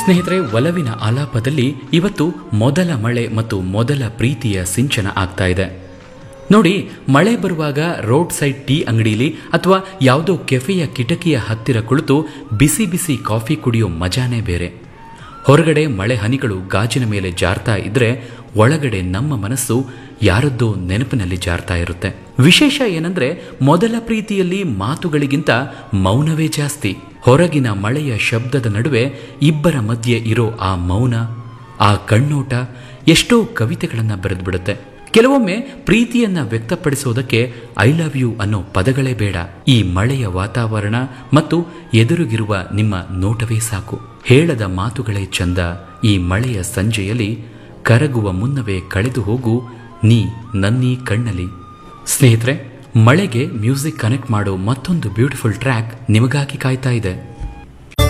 ಸ್ನೇಹಿತರೆ ಒಲವಿನ ಆಲಾಪದಲ್ಲಿ ಇವತ್ತು ಮೊದಲ ಮಳೆ ಮತ್ತು ಮೊದಲ ಪ್ರೀತಿಯ ಸಿಂಚನ ಆಗ್ತಾ ಇದೆ ನೋಡಿ ಮಳೆ ಬರುವಾಗ ರೋಡ್ ಸೈಡ್ ಟೀ ಅಂಗಡಿಲಿ ಅಥವಾ ಯಾವುದೋ ಕೆಫೆಯ ಕಿಟಕಿಯ ಹತ್ತಿರ ಕುಳಿತು ಬಿಸಿ ಬಿಸಿ ಕಾಫಿ ಕುಡಿಯೋ ಮಜಾನೇ ಬೇರೆ ಹೊರಗಡೆ ಮಳೆ ಹನಿಗಳು ಗಾಜಿನ ಮೇಲೆ ಜಾರ್ತಾ ಇದ್ರೆ ಒಳಗಡೆ ನಮ್ಮ ಮನಸ್ಸು ಯಾರದ್ದೋ ನೆನಪಿನಲ್ಲಿ ಜಾರ್ತಾ ಇರುತ್ತೆ ವಿಶೇಷ ಏನಂದ್ರೆ ಮೊದಲ ಪ್ರೀತಿಯಲ್ಲಿ ಮಾತುಗಳಿಗಿಂತ ಮೌನವೇ ಜಾಸ್ತಿ ಹೊರಗಿನ ಮಳೆಯ ಶಬ್ದದ ನಡುವೆ ಇಬ್ಬರ ಮಧ್ಯೆ ಇರೋ ಆ ಮೌನ ಆ ಕಣ್ಣೋಟ ಎಷ್ಟೋ ಕವಿತೆಗಳನ್ನ ಬರೆದ್ಬಿಡುತ್ತೆ ಕೆಲವೊಮ್ಮೆ ಪ್ರೀತಿಯನ್ನ ವ್ಯಕ್ತಪಡಿಸೋದಕ್ಕೆ ಐ ಲವ್ ಯು ಅನ್ನೋ ಪದಗಳೇ ಬೇಡ ಈ ಮಳೆಯ ವಾತಾವರಣ ಮತ್ತು ಎದುರುಗಿರುವ ನಿಮ್ಮ ನೋಟವೇ ಸಾಕು ಹೇಳದ ಮಾತುಗಳೇ ಚಂದ ಈ ಮಳೆಯ ಸಂಜೆಯಲ್ಲಿ ಕರಗುವ ಮುನ್ನವೇ ಕಳೆದು ಹೋಗು ನೀ ನನ್ನೀ ಕಣ್ಣಲ್ಲಿ ಸ್ನೇಹಿತರೆ ಮಳೆಗೆ ಮ್ಯೂಸಿಕ್ ಕನೆಕ್ಟ್ ಮಾಡೋ ಮತ್ತೊಂದು ಬ್ಯೂಟಿಫುಲ್ ಟ್ರ್ಯಾಕ್ ನಿಮಗಾಗಿ ಕಾಯ್ತಾ ಇದೆ